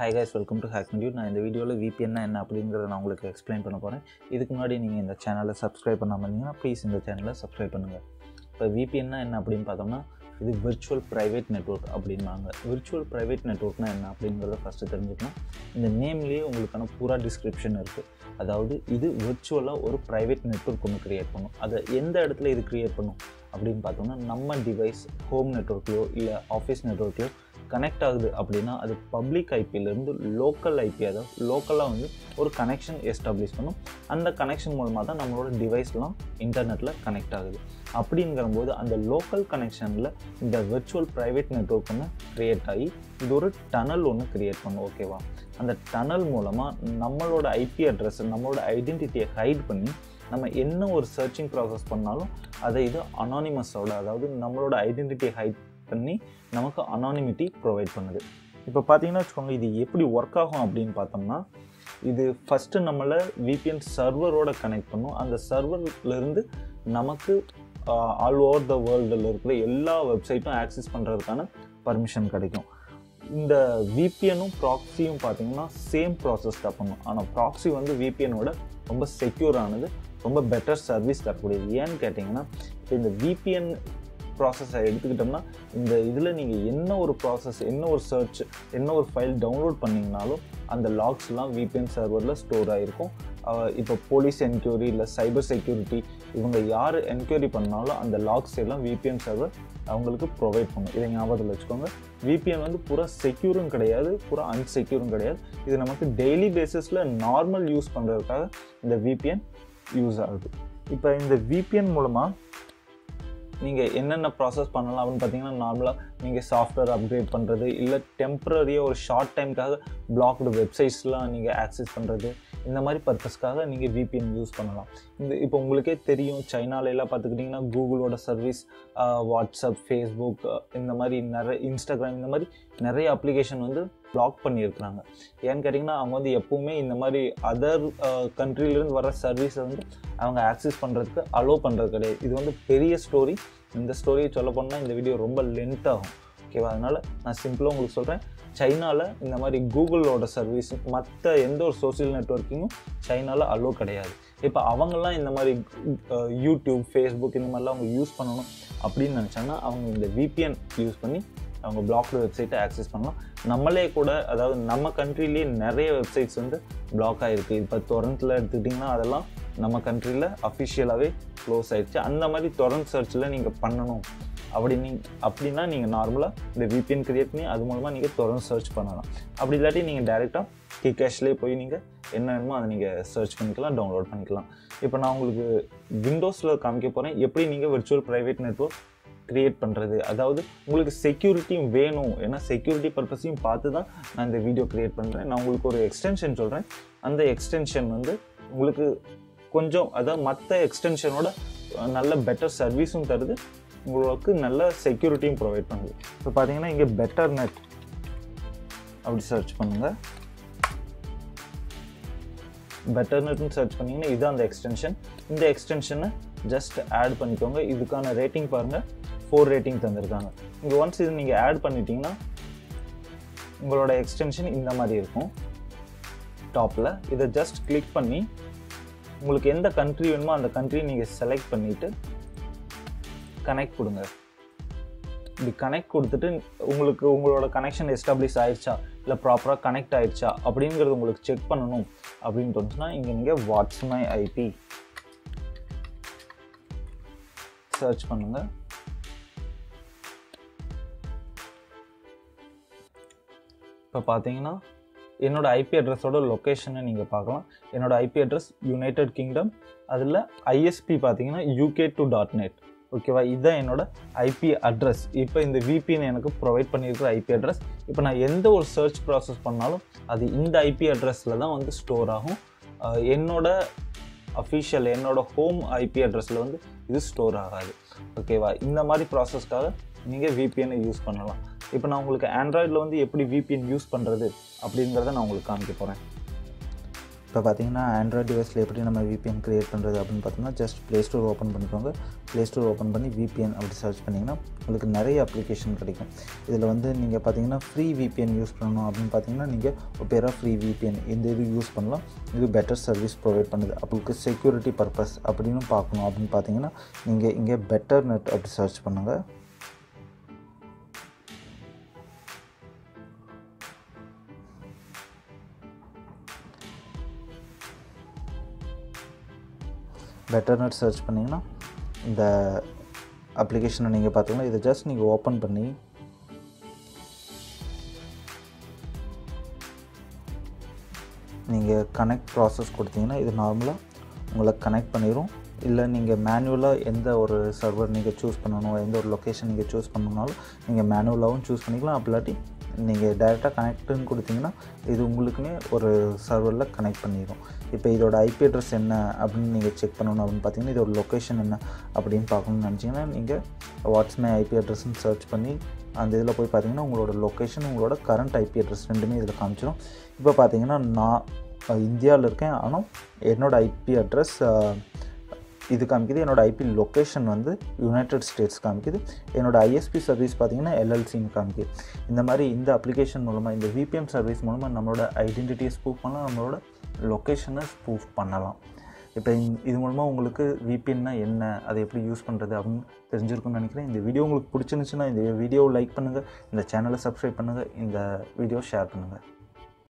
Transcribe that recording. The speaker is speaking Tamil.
hi guys welcome to hack மீடியூ நான் இந்த வீடியோவில் விபிஎன்னா என்ன அப்படிங்கிறத நான் உங்களுக்கு எக்ஸ்பிளைன் பண்ண போகிறேன் இதுக்கு முன்னாடி நீங்கள் இந்த சேனலை சப்ஸ்கிரைப் பண்ணாமல் இருந்தீங்கன்னா ப்ளீஸ் இந்த சேனலை சப்ஸ்கிரைப் பண்ணுங்கள் இப்போ விபிஎன்னா என்ன அப்படின்னு பார்த்தோம்னா இது விர்ச்சுவல் ப்ரைவேட் நெட்ஒர்க் அப்படின்னாங்க விர்ச்சுவல் ப்ரைவேட் நெட்ஒர்க்னா என்ன அப்படிங்கிறத ஃபஸ்ட்டு தெரிஞ்சுக்கலாம் இந்த நேம்லேயே உங்களுக்கான பூரா டிஸ்கிரிப்ஷன் இருக்குது அதாவது இது விர்ச்சுவலாக ஒரு ப்ரைவேட் நெட்ஒர்க் ஒன்று க்ரியேட் பண்ணும் அதை எந்த இடத்துல இது க்ரியேட் பண்ணும் அப்படின்னு பார்த்தோம்னா நம்ம டிவைஸ் ஹோம் நெட்ஒர்க்லையோ இல்லை ஆஃபீஸ் நெட்ஒர்க்லையோ கனெக்ட் ஆகுது அப்படின்னா அது பப்ளிக் ஐபியிலேருந்து லோக்கல் ஐபி அதாவது லோக்கலாக வந்து ஒரு கனெக்ஷன் எஸ்டாப்ளிஷ் பண்ணும் அந்த கனெக்ஷன் மூலமாக தான் நம்மளோட டிவைஸ்லாம் இன்டர்நெட்டில் கனெக்ட் ஆகுது அப்படிங்கிறபோது அந்த லோக்கல் கனெக்ஷனில் இந்த விர்ச்சுவல் ப்ரைவேட் நெட்ஒர்க் ஒன்று க்ரியேட் ஆகி இது ஒரு டனல் ஒன்று க்ரியேட் பண்ணும் ஓகேவா அந்த டனல் மூலமாக நம்மளோட ஐபி அட்ரஸ் நம்மளோட ஐடென்டிட்டியை ஹைட் பண்ணி நம்ம என்ன ஒரு சர்ச்சிங் ப்ராசஸ் பண்ணாலும் அதை இது அனானிமஸோட அதாவது நம்மளோட ஐடென்டிட்டியை ஹைட் பண்ணி நமக்கு அனானிமிட்டி ப்ரொவைட் பண்ணுது இப்போ பார்த்தீங்கன்னா வச்சுக்கோங்க இது எப்படி ஒர்க் ஆகும் அப்படின்னு பார்த்தோம்னா இது ஃபஸ்ட்டு நம்மளை விபிஎன் சர்வரோட கனெக்ட் பண்ணும் அந்த சர்வர்லேருந்து நமக்கு ஆல் ஓவர் த வேர்ல்டில் இருக்கிற எல்லா வெப்சைட்டும் ஆக்சஸ் பண்ணுறதுக்கான பர்மிஷன் கிடைக்கும் இந்த விபிஎனும் ப்ராக்ஸியும் பார்த்தீங்கன்னா சேம் ப்ராசஸ் தான் பண்ணும் ஆனால் ப்ராக்ஸி வந்து விபிஎனோட ரொம்ப செக்யூரானது ரொம்ப பெட்டர் சர்வீஸ் தரக்கூடியது ஏன்னு கேட்டிங்கன்னா இப்போ இந்த விபிஎன் ப்ராசஸை எடுத்துக்கிட்டோம்னா இந்த இதில் நீங்கள் என்ன ஒரு ப்ராசஸ் என்ன ஒரு சர்ச் என்ன ஒரு ஃபைல் டவுன்லோட் பண்ணிங்கனாலும் அந்த லாக்ஸ்லாம் விபிஎன் சர்வரில் ஸ்டோர் ஆகிருக்கும் இப்போ போலீஸ் என்கொயரி இல்லை சைபர் செக்யூரிட்டி இவங்க யார் என்கொயரி பண்ணாலும் அந்த லாக்ஸ் எல்லாம் விபிஎன் சர்வர் அவங்களுக்கு ப்ரொவைட் பண்ணும் இதை ஞாபகத்தில் வச்சுக்கோங்க விபிஎன் வந்து பூரா செக்யூரும் கிடையாது பூரா அன்செக்யூரும் கிடையாது இது நமக்கு டெய்லி பேசிஸில் நார்மல் யூஸ் பண்ணுறதுக்காக இந்த விபிஎன் யூஸ் ஆகுது இப்போ இந்த விபிஎன் மூலமாக நீங்கள் என்னென்ன ப்ராசஸ் பண்ணலாம் அப்படின்னு பார்த்தீங்கன்னா நார்மலாக நீங்கள் சாஃப்ட்வேர் அப்கிரேட் பண்ணுறது இல்லை டெம்ப்ரரியாக ஒரு ஷார்ட் டைமுக்காக பிளாக்டு வெப்சைட்ஸ்லாம் நீங்கள் ஆக்சஸ் பண்ணுறது இந்த மாதிரி பர்பஸ்க்காக நீங்கள் விபிஎன் யூஸ் பண்ணலாம் இந்த இப்போ உங்களுக்கே தெரியும் சைனாலெல்லாம் பார்த்துக்கிட்டிங்கன்னா கூகுளோட சர்வீஸ் வாட்ஸ்அப் ஃபேஸ்புக் இந்த மாதிரி நிறைய இன்ஸ்டாகிராம் இந்த மாதிரி நிறைய அப்ளிகேஷன் வந்து பிளாக் பண்ணியிருக்கிறாங்க ஏன்னு கேட்டிங்கன்னா அவங்க வந்து எப்போவுமே இந்த மாதிரி அதர் கண்ட்ரிலேருந்து வர சர்வீஸை வந்து அவங்க ஆக்சஸ் பண்ணுறதுக்கு அலோவ் பண்ணுறது கிடையாது இது வந்து பெரிய ஸ்டோரி இந்த ஸ்டோரியை சொல்ல போனால் இந்த வீடியோ ரொம்ப லென்த் ஆகும் ஓகேவா அதனால் நான் சிம்பிளாக உங்களுக்கு சொல்கிறேன் சைனாவில் இந்த மாதிரி கூகுளோட சர்வீஸ் மற்ற எந்த ஒரு சோசியல் நெட்ஒர்க்கிங்கும் சைனாவில் அலோவ் கிடையாது இப்போ அவங்கெல்லாம் இந்த மாதிரி யூடியூப் ஃபேஸ்புக் இந்த மாதிரிலாம் அவங்க யூஸ் பண்ணணும் அப்படின்னு நினச்சாங்கன்னா அவங்க இந்த விபிஎன் யூஸ் பண்ணி அவங்க பிளாக்டு வெப்சைட்டை ஆக்சஸ் பண்ணலாம் நம்மளே கூட அதாவது நம்ம கண்ட்ரிலேயே நிறைய வெப்சைட்ஸ் வந்து பிளாக் ஆகிருக்கு இப்போ டொரண்ட்டில் எடுத்துக்கிட்டிங்கன்னா அதெல்லாம் நம்ம கண்ட்ரியில் அஃபிஷியலாகவே க்ளோஸ் ஆகிடுச்சு அந்த மாதிரி டொரண்ட் சர்ச்சில் நீங்கள் பண்ணணும் அப்படி நீங்க அப்படின்னா நீங்கள் நார்மலாக இந்த விபிஎன் க்ரியேட் பண்ணி அது மூலமாக நீங்கள் தொடர்ந்து சர்ச் பண்ணலாம் அப்படி இல்லாட்டி நீங்கள் டேரெக்டாக கிகேஷ்லேயே போய் நீங்கள் என்ன வேணுமோ அதை நீங்கள் சர்ச் பண்ணிக்கலாம் டவுன்லோட் பண்ணிக்கலாம் இப்போ நான் உங்களுக்கு விண்டோஸில் காமிக்க போகிறேன் எப்படி நீங்கள் விர்ச்சுவல் ப்ரைவேட் நெட்ஒர்க் க்ரியேட் பண்ணுறது அதாவது உங்களுக்கு செக்யூரிட்டியும் வேணும் ஏன்னா செக்யூரிட்டி பர்பஸையும் பார்த்து தான் நான் இந்த வீடியோ க்ரியேட் பண்ணுறேன் நான் உங்களுக்கு ஒரு எக்ஸ்டென்ஷன் சொல்கிறேன் அந்த எக்ஸ்டென்ஷன் வந்து உங்களுக்கு கொஞ்சம் அதாவது மற்ற எக்ஸ்டென்ஷனோட நல்ல பெட்டர் சர்வீஸும் தருது உங்களுக்கு நல்ல செக்யூரிட்டியும் ப்ரொவைட் பண்ணுது இப்போ பார்த்தீங்கன்னா இங்கே பெட்டர் நெட் அப்படி சர்ச் பண்ணுங்கள் பெட்டர் நெட்னு சர்ச் பண்ணிங்கன்னா இதுதான் அந்த எக்ஸ்டென்ஷன் இந்த எக்ஸ்டென்ஷனை ஜஸ்ட் ஆட் பண்ணிக்கோங்க இதுக்கான ரேட்டிங் பாருங்கள் ஃபோர் ரேட்டிங் தந்திருக்காங்க இங்கே ஒன்ஸ் இது நீங்கள் ஆட் பண்ணிட்டீங்கன்னா உங்களோட எக்ஸ்டென்ஷன் இந்த மாதிரி இருக்கும் டாப்பில் இதை ஜஸ்ட் கிளிக் பண்ணி உங்களுக்கு எந்த கண்ட்ரி வேணுமோ அந்த கண்ட்ரியை நீங்கள் செலக்ட் பண்ணிவிட்டு கனெக்ட் கொடுங்க இப்படி கனெக்ட் கொடுத்துட்டு உங்களுக்கு உங்களோட கனெக்ஷன் எஸ்டாப்ளிஷ் ஆயிடுச்சா இல்லை ப்ராப்பராக கனெக்ட் ஆயிடுச்சா அப்படிங்கிறது உங்களுக்கு செக் பண்ணணும் அப்படின்னு தோணுச்சுன்னா இங்கே நீங்கள் வாட்ஸ் மை ஐபி சர்ச் பண்ணுங்கள் இப்போ பார்த்தீங்கன்னா என்னோட ஐபி அட்ரஸோட லொக்கேஷனை நீங்கள் பார்க்கலாம் என்னோட ஐபி அட்ரஸ் யுனைடெட் கிங்டம் அதில் ஐஎஸ்பி பார்த்தீங்கன்னா யூகே டூ டாட் நெட் ஓகேவா இதுதான் என்னோட ஐபி அட்ரஸ் இப்போ இந்த விபின்னு எனக்கு ப்ரொவைட் பண்ணியிருக்கிற ஐபி அட்ரஸ் இப்போ நான் எந்த ஒரு சர்ச் ப்ராசஸ் பண்ணாலும் அது இந்த ஐபி அட்ரஸில் தான் வந்து ஸ்டோர் ஆகும் என்னோட அஃபிஷியல் என்னோட ஹோம் ஐபி அட்ரஸில் வந்து இது ஸ்டோர் ஆகாது ஓகேவா இந்த மாதிரி ப்ராசஸ்க்காக நீங்கள் விபிஎனை யூஸ் பண்ணலாம் இப்போ நான் உங்களுக்கு ஆண்ட்ராய்டில் வந்து எப்படி விபிஎன் யூஸ் பண்ணுறது அப்படிங்கிறத நான் உங்களுக்கு காமிக்க போகிறேன் இப்போ பார்த்தீங்கன்னா ஆண்ட்ராய்ட் டிவைஸில் எப்படி நம்ம விபிஎன் க்ரியேட் பண்ணுறது அப்படின்னு பார்த்தோம்னா ஜஸ்ட் ப்ளே ஸ்டோர் ஓப்பன் பண்ணிக்கோங்க ப்ளே ஸ்டோர் ஓப்பன் பண்ணி விபிஎன் அப்படி சர்ச் பண்ணிங்கன்னா உங்களுக்கு நிறைய அப்ளிகேஷன் கிடைக்கும் இதில் வந்து நீங்கள் பார்த்தீங்கன்னா ஃப்ரீ விபிஎன் யூஸ் பண்ணணும் அப்படின்னு பார்த்தீங்கன்னா நீங்கள் ஒப்பேரா ஃப்ரீ விபிஎன் இந்த இது யூஸ் பண்ணலாம் இது பெட்டர் சர்வீஸ் ப்ரொவைட் பண்ணுது உங்களுக்கு செக்யூரிட்டி பர்பஸ் அப்படின்னு பார்க்கணும் அப்படின்னு பார்த்தீங்கன்னா நீங்கள் இங்கே பெட்டர் நெட் அப்படி சர்ச் பண்ணுங்கள் பெட்டர் நெட் சர்ச் பண்ணிங்கன்னா இந்த அப்ளிகேஷனை நீங்கள் பார்த்தீங்கன்னா இதை ஜஸ்ட் நீங்கள் ஓப்பன் பண்ணி நீங்கள் கனெக்ட் ப்ராசஸ் கொடுத்தீங்கன்னா இது நார்மலாக உங்களை கனெக்ட் பண்ணிடும் இல்லை நீங்கள் மேனுவலாக எந்த ஒரு சர்வர் நீங்கள் சூஸ் பண்ணணும் எந்த ஒரு லொக்கேஷன் நீங்கள் சூஸ் பண்ணணுனாலும் நீங்கள் மேனுவலாகவும் சூஸ் பண்ணிக்கலாம் அப்படி நீங்கள் டைரெக்டாக கனெக்ட்டுன்னு கொடுத்தீங்கன்னா இது உங்களுக்குமே ஒரு சர்வரில் கனெக்ட் பண்ணிடும் இப்போ இதோட ஐபி அட்ரஸ் என்ன அப்படின்னு நீங்கள் செக் பண்ணணும் அப்படின்னு பார்த்தீங்கன்னா இதோட லொக்கேஷன் என்ன அப்படின்னு பார்க்கணும்னு நினச்சிங்கன்னா நீங்கள் வாட்ஸ் மை ஐபி அட்ரஸ்ன்னு சர்ச் பண்ணி அந்த இதில் போய் பார்த்தீங்கன்னா உங்களோட லொக்கேஷன் உங்களோட கரண்ட் ஐபி அட்ரஸ் ரெண்டுமே இதில் காமிச்சிடும் இப்போ பார்த்தீங்கன்னா நான் இந்தியாவில் இருக்கேன் ஆனால் என்னோடய ஐபி அட்ரஸ் இது காமிக்குது என்னோடய ஐபி லொக்கேஷன் வந்து யுனைடெட் ஸ்டேட்ஸ் காமிக்குது என்னோடய ஐஎஸ்பி சர்வீஸ் பார்த்தீங்கன்னா எல்எல்சின்னு காமிக்குது இந்த மாதிரி இந்த அப்ளிகேஷன் மூலமாக இந்த விபிஎம் சர்வீஸ் மூலமாக நம்மளோட ஐடென்டிட்டியை ஸ்பூஃப் பண்ணலாம் நம்மளோட லொக்கேஷனை ஸ்பூஃப் பண்ணலாம் இப்போ இது மூலமாக உங்களுக்கு விபிஎன்னா என்ன அதை எப்படி யூஸ் பண்ணுறது அப்படின்னு தெரிஞ்சிருக்கும்னு நினைக்கிறேன் இந்த வீடியோ உங்களுக்கு பிடிச்சிருந்துச்சுன்னா இந்த வீடியோவை லைக் பண்ணுங்கள் இந்த சேனலை சப்ஸ்கிரைப் பண்ணுங்கள் இந்த வீடியோ ஷேர் பண்ணுங்கள்